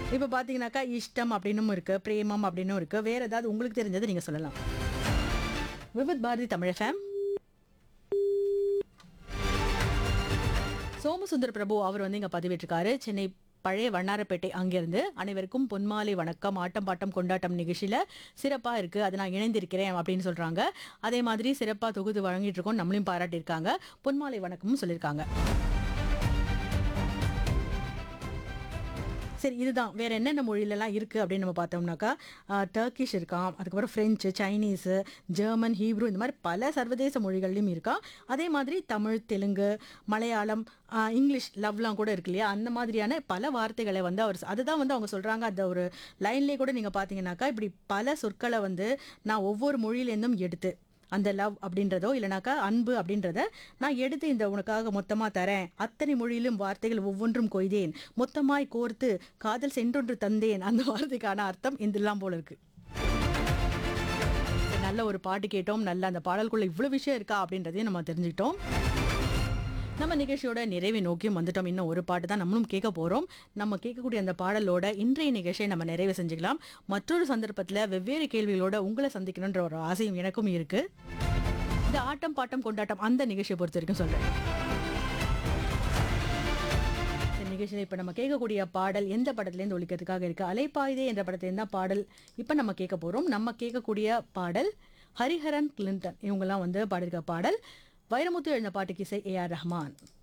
இப்போ பார்த்தீங்கன்னாக்கா இஷ்டம் அப்படின்னும் இருக்கு பிரேமம் அப்படின்னும் இருக்கு வேற ஏதாவது உங்களுக்கு தெரிஞ்சது நீங்க சொல்லலாம் விவித் பாரதி தமிழ் ஃபேம் சோமசுந்தர் பிரபு அவர் வந்து இங்க பதிவிட்டிருக்காரு சென்னை பழைய வண்ணாரப்பேட்டை அங்கிருந்து அனைவருக்கும் பொன்மாலை வணக்கம் ஆட்டம் பாட்டம் கொண்டாட்டம் நிகழ்ச்சியில சிறப்பா இருக்கு அதை நான் இணைந்திருக்கிறேன் அப்படின்னு சொல்றாங்க அதே மாதிரி சிறப்பா தொகுத்து வழங்கிட்டு இருக்கோம் நம்மளையும் பாராட்டியிருக்காங்க பொன்மாலை வணக்கமும் சொல்லியிருக்காங்க சரி இதுதான் வேற என்னென்ன மொழியிலலாம் இருக்குது அப்படின்னு நம்ம பார்த்தோம்னாக்கா ஆஹ், டர்க்கிஷ் இருக்காம் அதுக்கப்புறம் ஃப்ரெஞ்சு சைனீஸு ஜெர்மன் ஹீப்ரு இந்த மாதிரி பல சர்வதேச மொழிகள்லையும் இருக்கா அதே மாதிரி தமிழ் தெலுங்கு மலையாளம் ஆஹ், இங்கிலீஷ் லவ்லாம் கூட இருக்கு இல்லையா அந்த மாதிரியான பல வார்த்தைகளை வந்து அவர் அதுதான் வந்து அவங்க சொல்கிறாங்க அந்த ஒரு லைன்லேயே கூட நீங்கள் பார்த்தீங்கன்னாக்கா இப்படி பல சொற்களை வந்து நான் ஒவ்வொரு மொழியிலேருந்தும் எடுத்து அந்த லவ் அப்படின்றதோ இல்லைனாக்கா அன்பு அப்படின்றத நான் எடுத்து இந்த உனக்காக மொத்தமாக தரேன் அத்தனை மொழியிலும் வார்த்தைகள் ஒவ்வொன்றும் கொய்தேன் மொத்தமாய் கோர்த்து காதல் சென்றொன்று தந்தேன் அந்த வார்த்தைக்கான அர்த்தம் இதெல்லாம் போல இருக்கு நல்ல ஒரு பாட்டு கேட்டோம் நல்ல அந்த பாடலுக்குள்ள இவ்வளவு விஷயம் இருக்கா அப்படின்றதையும் நம்ம தெரிஞ்சுக்கிட்டோம் நம்ம நிகழ்ச்சியோட நிறைவை நோக்கியும் வந்துட்டோம் இன்னும் ஒரு பாட்டு தான் நம்மளும் கேட்க போறோம் நம்ம கேட்கக்கூடிய அந்த பாடலோட இன்றைய நிகழ்ச்சியை நம்ம நிறைவு செஞ்சுக்கலாம் மற்றொரு சந்தர்ப்பத்தில் வெவ்வேறு கேள்விகளோட உங்களை சந்திக்கணுன்ற ஒரு ஆசையும் எனக்கும் இருக்கு இந்த ஆட்டம் பாட்டம் கொண்டாட்டம் அந்த நிகழ்ச்சியை பொறுத்த வரைக்கும் சொல்றேன் இந்த நிகழ்ச்சியில் இப்போ நம்ம கேட்கக்கூடிய பாடல் எந்த படத்துலேருந்து ஒழிக்கிறதுக்காக இருக்கு அலைப்பாயுதே என்ற படத்துலேருந்து தான் பாடல் இப்போ நம்ம கேட்க போகிறோம் நம்ம கேட்கக்கூடிய பாடல் ஹரிஹரன் கிளின்டன் இவங்கெல்லாம் வந்து பாடியிருக்க பாடல் வைரமுத்து எழுந்த பாட்டுக்கு இசை ஏ ஆர் ரஹ்மான்